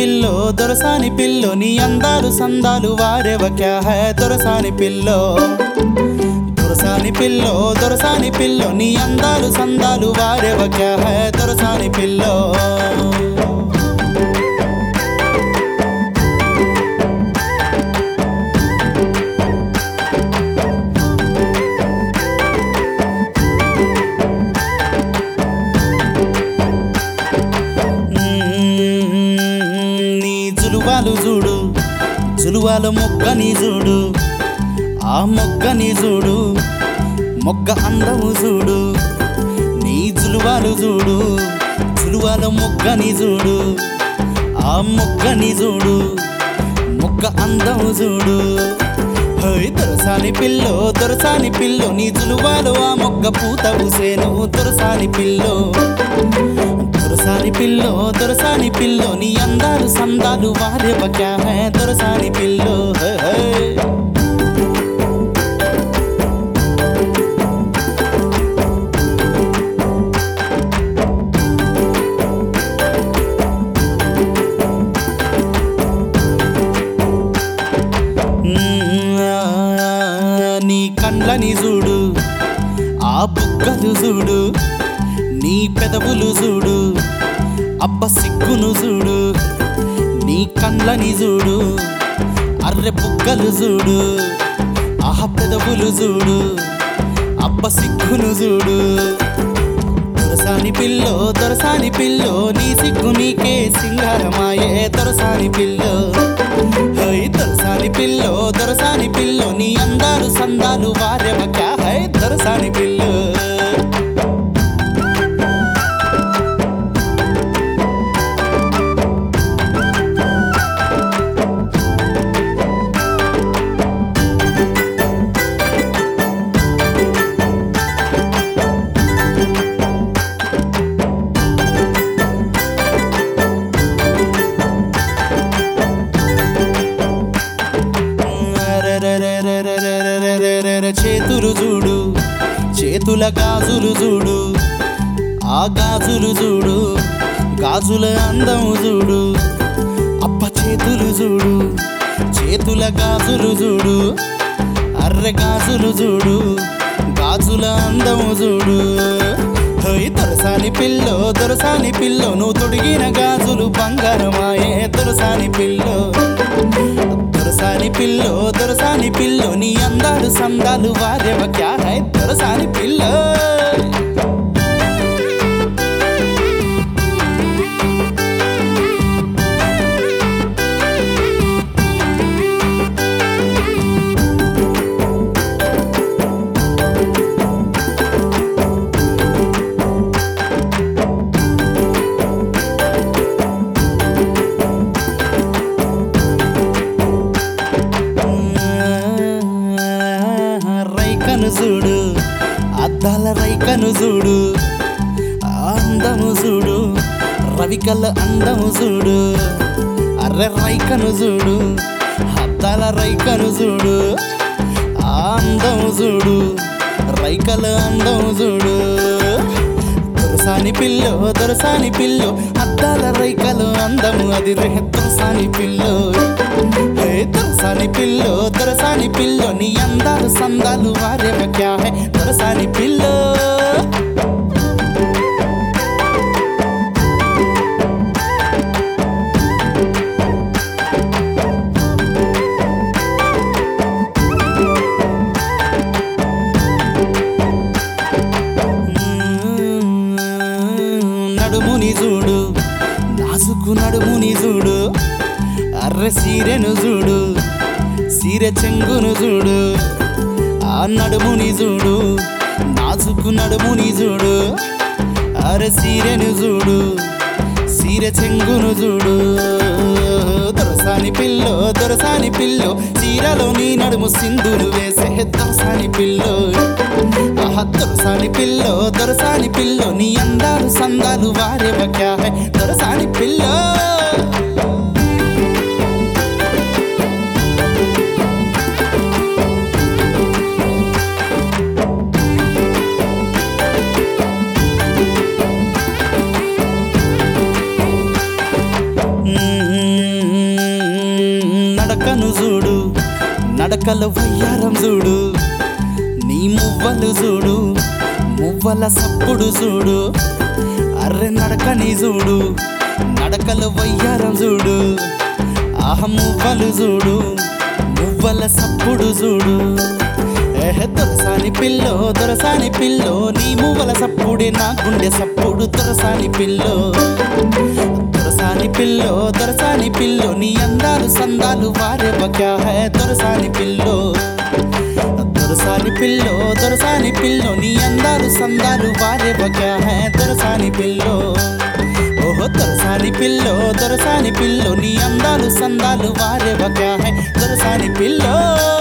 Pillow దొరసాని పిల్లో నీ అందాలు సందాలు వారేవ క్యా హై దొరసాని పిల్లో దొరసాని పిల్లో దొరసాని పిల్లో నీ అందాలు సందాలు వారేవ క్యా హై దొరసాని పిల్లో నీ జులువాలు చూడు జులువాల మొగ్గని చూడు ఆ మొగ్గని చూడు మొగ్గ అందము చూడు నీ జులువాలు చూడు జులువాల మొగ్గని చూడు ఆ మొగ్గని చూడు మొగ్గ అందము చూడు హోయ్ దొరసాని పిల్లో దొరసాని పిల్లో నీ జులువాలు ఆ మొగ్గ పూత పూసేను దొరసాని పిల్లో దొరసాని పిల్లో దొరసాని పిల్లో నీ అందాలు సందాలు వారే బక్యా హై దొరసాని పిల్లో హై, హై. మ్మ్, ఆ, నీ కండ్లని చూడు ఆ బుగ్గలు చూడు నీ పెదవులు చూడు అబ్బ సిగ్గును చూడు నీ కండ్లని చూడు అర్రె బుగ్గలు చూడు ఆ పెదవులు చూడు అబ్బ సిగ్గును చూడు దొరసాని పిల్లో దొరసాని పిల్లో నీ సిగ్గు నీకే సింగారమాయే దొరసాని పిల్లో హై దొరసాని పిల్లో దొరసాని పిల్లో నీ అందాలు సందాలు వారెవ క్యా హై దొరసాని పిల్లో రెరెరెరెరెరెరెరెరెరెరెరె చేతులు చూడు చేతుల గాజులు చూడు ఆ గాజులు చూడు గాజుల అందము చూడు అప్ప చేతులు చూడు చేతుల గాజులు చూడు అర్రె గాజులు చూడు గాజుల అందము చూడు హోయ్ దొరసాని పిల్లో దొరసాని పిల్లో నువ్వు తొడిగిన గాజులు బంగారమాయే దొరసాని పిల్లో దొరసాని పిల్లో దొరసాని పిల్లో నీ అందాలు సందాలు వారేవ క్యా హై దొరసాని పిల్లో రైకను చూడు అద్దాల రైకను చూడు అందము చూడు రవికల్ల అందము చూడు అర్రె రైకను చూడు అద్దాల రైకను చూడు ఆ అందము చూడు రైకల అందము చూడు దొరసాని పిల్లో దొరసాని పిల్లో అద్దాల రైకలు అందము అది రే దొరసాని పిల్లో హే దొరసాని పిల్లో దొరసాని పిల్లో నీ అందాలు సందాలు వారే క్యా హై దొరసాని పిల్లో నడుముని చూడు నాసుకు నడుముని చూడు అర్రె సీరెను చూడు సీరె చెంగును చూడు ఆ నడుముని చూడు నాసుకు నడుముని చూడు అరె సీరెను చూడు సీరె చెంగును చూడు దొరసాని పిల్లో దొరసాని పిల్లో చీరలో నీ నడుము సింధులు వేసే దొరసాని పిల్లో ఆహా దొరసాని పిల్లో దొరసాని పిల్లో నీ అందాలు సందాలు వారే క్యా హై దొరసాని పిల్లో మ్మ్. నడకల వయ్యారం చూడు నీ మువ్వలు చూడు మువ్వల సప్పుడు చూడు అర్రె నడకని చూడు నడకల వయ్యారం చూడు ఆహ మువ్వలు చూడు మువ్వల సప్పుడు చూడు ఏహ దొరసాని పిల్లో దొరసాని పిల్లో నీ మువ్వల సప్పుడే నా గుండె సప్పుడు దొరసాని పిల్లో దొరసాని పిల్లో దొరసాని పిల్లో నీ అందాలు సందాలు వారే బక్యా హై దొరసాని పిల్లో దొరసాని పిల్లో దొరసాని పిల్లో నీ అందాలు సందాలు వారే బక్యా హై దొరసాని పిల్లో ఓహో దొరసాని పిల్లో దొరసాని పిల్లో నీ అందాలు సందాలు వారే బక్యా హై దొరసాని పిల్లో